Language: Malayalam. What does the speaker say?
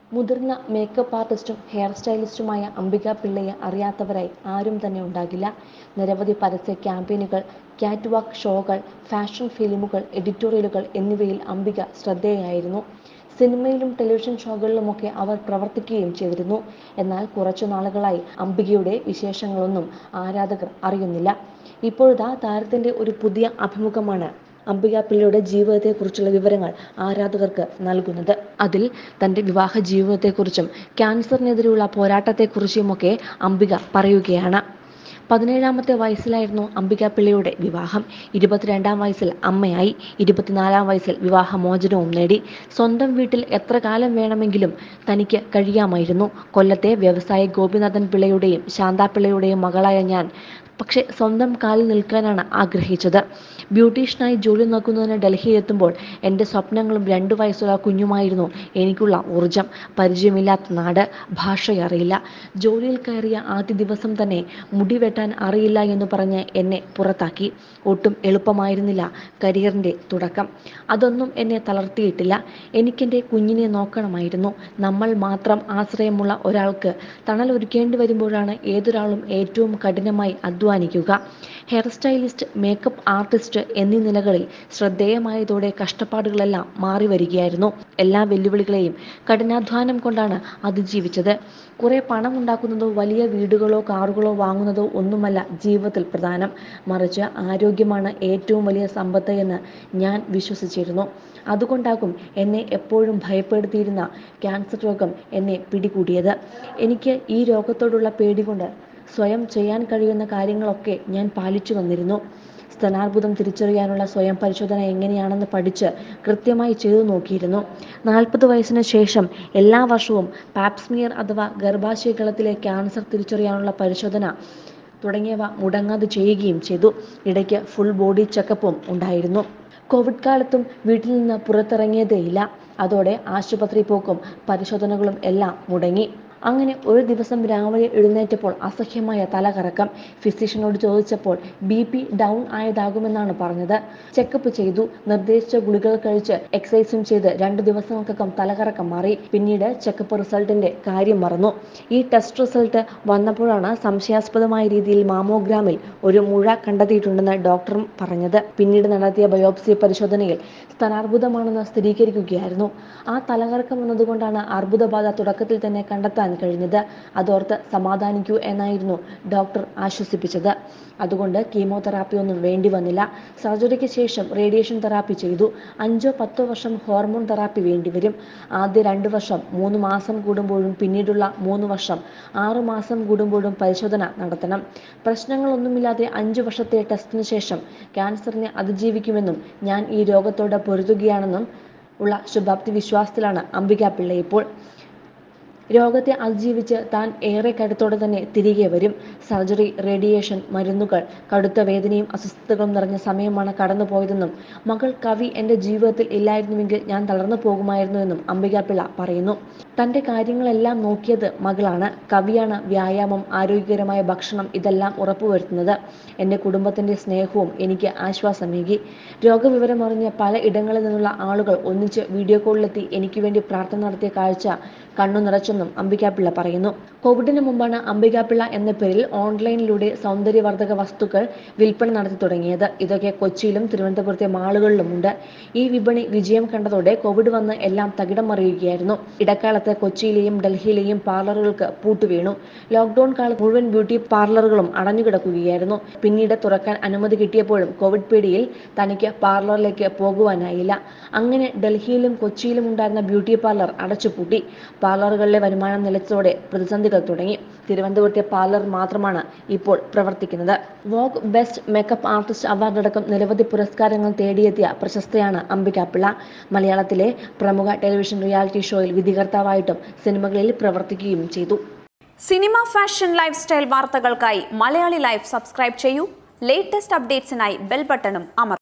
മുതിർന്ന മേക്കപ്പ് ആർട്ടിസ്റ്റും ഹെയർ സ്റ്റൈലിസ്റ്റുമായ അംബിക പിള്ളയെ അറിയാത്തവരായി ആരും തന്നെ ഉണ്ടാകില്ല നിരവധി പരസ്യ ക്യാമ്പയിനുകൾ ക്യാറ്റ് വാക്ക് ഷോകൾ ഫാഷൻ ഫിലിമുകൾ എഡിറ്റോറിയലുകൾ എന്നിവയിൽ അംബിക ശ്രദ്ധേയായിരുന്നു സിനിമയിലും ടെലിവിഷൻ ഷോകളിലുമൊക്കെ അവർ പ്രവർത്തിക്കുകയും ചെയ്തിരുന്നു എന്നാൽ കുറച്ചു നാളുകളായി അംബികയുടെ വിശേഷങ്ങളൊന്നും ആരാധകർ അറിയുന്നില്ല ഇപ്പോഴത്തെ താരത്തിന്റെ ഒരു പുതിയ അഭിമുഖമാണ് അംബിക പിള്ളയുടെ ജീവിതത്തെക്കുറിച്ചുള്ള വിവരങ്ങൾ ആരാധകർക്ക് നൽകുന്നത് അതിൽ തൻ്റെ വിവാഹ ജീവിതത്തെക്കുറിച്ചും ക്യാൻസറിനെതിരെയുള്ള പോരാട്ടത്തെക്കുറിച്ചുമൊക്കെ അംബിക പറയുകയാണ് പതിനേഴാമത്തെ വയസ്സിലായിരുന്നു അംബിക പിള്ളയുടെ വിവാഹം ഇരുപത്തിരണ്ടാം വയസ്സിൽ അമ്മയായി ഇരുപത്തിനാലാം വയസ്സിൽ വിവാഹമോചനവും നേടി സ്വന്തം വീട്ടിൽ എത്ര കാലം വേണമെങ്കിലും തനിക്ക് കഴിയാമായിരുന്നു കൊല്ലത്തെ വ്യവസായി ഗോപിനാഥൻ പിള്ളയുടെയും ശാന്താ പിള്ളയുടെയും മകളായ ഞാൻ പക്ഷേ സ്വന്തം കാലിൽ നിൽക്കാനാണ് ആഗ്രഹിച്ചത് ബ്യൂട്ടീഷ്യനായി ജോലി നോക്കുന്നതിന് ഡൽഹിയിൽ എത്തുമ്പോൾ എൻ്റെ സ്വപ്നങ്ങളും രണ്ടു വയസ്സുള്ള കുഞ്ഞുമായിരുന്നു എനിക്കുള്ള ഊർജം പരിചയമില്ലാത്ത നാട് ഭാഷയറിയില്ല ജോലിയിൽ കയറിയ ആദ്യ ദിവസം തന്നെ മുടി വെട്ടാൻ അറിയില്ല എന്ന് പറഞ്ഞ് എന്നെ പുറത്താക്കി ഒട്ടും എളുപ്പമായിരുന്നില്ല കരിയറിൻ്റെ തുടക്കം അതൊന്നും എന്നെ തളർത്തിയിട്ടില്ല എനിക്കെൻ്റെ കുഞ്ഞിനെ നോക്കണമായിരുന്നു നമ്മൾ മാത്രം ആശ്രയമുള്ള ഒരാൾക്ക് തണൽ ഒരുക്കേണ്ടി വരുമ്പോഴാണ് ഏതൊരാളും ഏറ്റവും കഠിനമായി അധ്വാനിക്കുക ഹെയർ സ്റ്റൈലിസ്റ്റ് മേക്കപ്പ് ആർട്ടിസ്റ്റ് എന്നീ നിലകളിൽ ശ്രദ്ധേയമായതോടെ കഷ്ടപ്പാടുകളെല്ലാം മാറി വരികയായിരുന്നു എല്ലാ വെല്ലുവിളികളെയും കഠിനാധ്വാനം കൊണ്ടാണ് അതിജീവിച്ചത് കുറെ പണം ഉണ്ടാക്കുന്നതോ വലിയ വീടുകളോ കാറുകളോ വാങ്ങുന്നതോ ഒന്നുമല്ല ജീവിതത്തിൽ പ്രധാനം മറിച്ച് ആരോഗ്യമാണ് ഏറ്റവും വലിയ സമ്പത്ത് എന്ന് ഞാൻ വിശ്വസിച്ചിരുന്നു അതുകൊണ്ടാകും എന്നെ എപ്പോഴും ഭയപ്പെടുത്തിയിരുന്ന ക്യാൻസർ രോഗം എന്നെ പിടികൂടിയത് എനിക്ക് ഈ രോഗത്തോടുള്ള പേടി കൊണ്ട് സ്വയം ചെയ്യാൻ കഴിയുന്ന കാര്യങ്ങളൊക്കെ ഞാൻ പാലിച്ചു വന്നിരുന്നു സ്തനാർബുദം തിരിച്ചറിയാനുള്ള സ്വയം പരിശോധന എങ്ങനെയാണെന്ന് പഠിച്ച് കൃത്യമായി ചെയ്തു നോക്കിയിരുന്നു നാൽപ്പത് വയസ്സിന് ശേഷം എല്ലാ വർഷവും പാപ്സ്മിയർ അഥവാ ഗർഭാശയകളത്തിലെ ക്യാൻസർ തിരിച്ചറിയാനുള്ള പരിശോധന തുടങ്ങിയവ മുടങ്ങാതെ ചെയ്യുകയും ചെയ്തു ഇടയ്ക്ക് ഫുൾ ബോഡി ചെക്കപ്പും ഉണ്ടായിരുന്നു കോവിഡ് കാലത്തും വീട്ടിൽ നിന്ന് പുറത്തിറങ്ങിയതേയില്ല അതോടെ ആശുപത്രി പോക്കും പരിശോധനകളും എല്ലാം മുടങ്ങി അങ്ങനെ ഒരു ദിവസം രാവിലെ എഴുന്നേറ്റപ്പോൾ അസഹ്യമായ തലകറക്കം ഫിസിഷ്യനോട് ചോദിച്ചപ്പോൾ ബി പി ഡൗൺ ആയതാകുമെന്നാണ് പറഞ്ഞത് ചെക്കപ്പ് ചെയ്തു നിർദ്ദേശിച്ച ഗുളികൾ കഴിച്ച് എക്സസൈസും ചെയ്ത് രണ്ട് ദിവസങ്ങൾക്കകം തലകറക്കം മാറി പിന്നീട് ചെക്കപ്പ് റിസൾട്ടിന്റെ കാര്യം മറന്നു ഈ ടെസ്റ്റ് റിസൾട്ട് വന്നപ്പോഴാണ് സംശയാസ്പദമായ രീതിയിൽ മാമോഗ്രാമിൽ ഒരു മുഴ കണ്ടെത്തിയിട്ടുണ്ടെന്ന് ഡോക്ടറും പറഞ്ഞത് പിന്നീട് നടത്തിയ ബയോപ്സി പരിശോധനയിൽ സ്തനാർബുദമാണെന്ന് സ്ഥിരീകരിക്കുകയായിരുന്നു ആ തലകറക്കം വന്നതുകൊണ്ടാണ് അർബുദബാധ തുടക്കത്തിൽ തന്നെ കണ്ടെത്താൻ കഴിഞ്ഞത് അതോർത്ത് സമാധാനിക്കൂ എന്നായിരുന്നു ഡോക്ടർ ആശ്വസിപ്പിച്ചത് അതുകൊണ്ട് കീമോതെറാപ്പി ഒന്നും വേണ്ടി വന്നില്ല സർജറിക്ക് ശേഷം റേഡിയേഷൻ തെറാപ്പി ചെയ്തു അഞ്ചോ പത്തോ വർഷം ഹോർമോൺ തെറാപ്പി വേണ്ടിവരും ആദ്യ രണ്ട് വർഷം മൂന്ന് മാസം കൂടുമ്പോഴും പിന്നീടുള്ള മൂന്ന് വർഷം ആറു മാസം കൂടുമ്പോഴും പരിശോധന നടത്തണം പ്രശ്നങ്ങളൊന്നുമില്ലാതെ അഞ്ചു വർഷത്തെ ടെസ്റ്റിന് ശേഷം ക്യാൻസറിനെ അതിജീവിക്കുമെന്നും ഞാൻ ഈ രോഗത്തോട് പൊരുതുകയാണെന്നും ഉള്ള ശുഭാപ്തി വിശ്വാസത്തിലാണ് അംബിക പിള്ള ഇപ്പോൾ രോഗത്തെ അതിജീവിച്ച് താൻ ഏറെ കരുത്തോടെ തന്നെ തിരികെ വരും സർജറി റേഡിയേഷൻ മരുന്നുകൾ കടുത്ത വേദനയും അസ്വസ്ഥതകളും നിറഞ്ഞ സമയമാണ് കടന്നുപോയതെന്നും മകൾ കവി എൻ്റെ ജീവിതത്തിൽ ഇല്ലായിരുന്നുവെങ്കിൽ ഞാൻ തളർന്നു പോകുമായിരുന്നുവെന്നും അംബിക പിള്ള പറയുന്നു തൻ്റെ കാര്യങ്ങളെല്ലാം നോക്കിയത് മകളാണ് കവിയാണ് വ്യായാമം ആരോഗ്യകരമായ ഭക്ഷണം ഇതെല്ലാം ഉറപ്പുവരുത്തുന്നത് എൻ്റെ കുടുംബത്തിൻ്റെ സ്നേഹവും എനിക്ക് ആശ്വാസമേകി രോഗവിവരമറിഞ്ഞ് പല ഇടങ്ങളിൽ നിന്നുള്ള ആളുകൾ ഒന്നിച്ച് വീഡിയോ കോളിലെത്തി എനിക്ക് വേണ്ടി പ്രാർത്ഥന നടത്തിയ കാഴ്ച കണ്ണു നിറച്ചെന്നും അംബികാപിള്ള പറയുന്നു കോവിഡിന് മുമ്പാണ് അംബികാപിള്ള എന്ന പേരിൽ ഓൺലൈനിലൂടെ സൗന്ദര്യവർദ്ധക വസ്തുക്കൾ വിൽപ്പന നടത്തി തുടങ്ങിയത് ഇതൊക്കെ കൊച്ചിയിലും തിരുവനന്തപുരത്തെ മാളുകളിലുമുണ്ട് ഈ വിപണി വിജയം കണ്ടതോടെ കോവിഡ് വന്ന് എല്ലാം തകിടം മറിയുകയായിരുന്നു ഇടക്കാലത്ത് കൊച്ചിയിലെയും ഡൽഹിയിലെയും പാർലറുകൾക്ക് പൂട്ടുവീണു ലോക്ക്ഡൌൺ കാലത്ത് മുഴുവൻ ബ്യൂട്ടി പാർലറുകളും അടഞ്ഞുകിടക്കുകയായിരുന്നു പിന്നീട് തുറക്കാൻ അനുമതി കിട്ടിയപ്പോഴും കോവിഡ് പേടിയിൽ തനിക്ക് പാർലറിലേക്ക് പോകുവാനായില്ല അങ്ങനെ ഡൽഹിയിലും കൊച്ചിയിലും ഉണ്ടായിരുന്ന ബ്യൂട്ടി പാർലർ അടച്ചുപൂട്ടി പാർലറുകളിലെ വരുമാനം നിലച്ചതോടെ പ്രതിസന്ധികൾ തുടങ്ങി തിരുവനന്തപുരത്തെ പാർലർ മാത്രമാണ് ഇപ്പോൾ പ്രവർത്തിക്കുന്നത് Vogue best makeup artist award അടക്കം നിരവധി പുരസ്കാരങ്ങൾ തേടിയെത്തിയ പ്രശസ്തയാണ് അംബിക പിള്ള മലയാളത്തിലെ പ്രമുഖ ടെലിവിഷൻ റിയാലിറ്റി ഷോയിൽ വിധികർത്താവായിട്ടും സിനിമകളിൽ പ്രവർത്തിക്കുകയും ചെയ്തു സിനിമ ഫാഷൻ ലൈഫ് സ്റ്റൈൽ വാർത്തകൾക്കായി മലയാളി ലൈഫ് സബ്സ്ക്രൈബ് ചെയ്യൂ ലേറ്റസ്റ്റ് അപ്ഡേറ്റ്സിനായി ബെൽ ബട്ടണും അമർ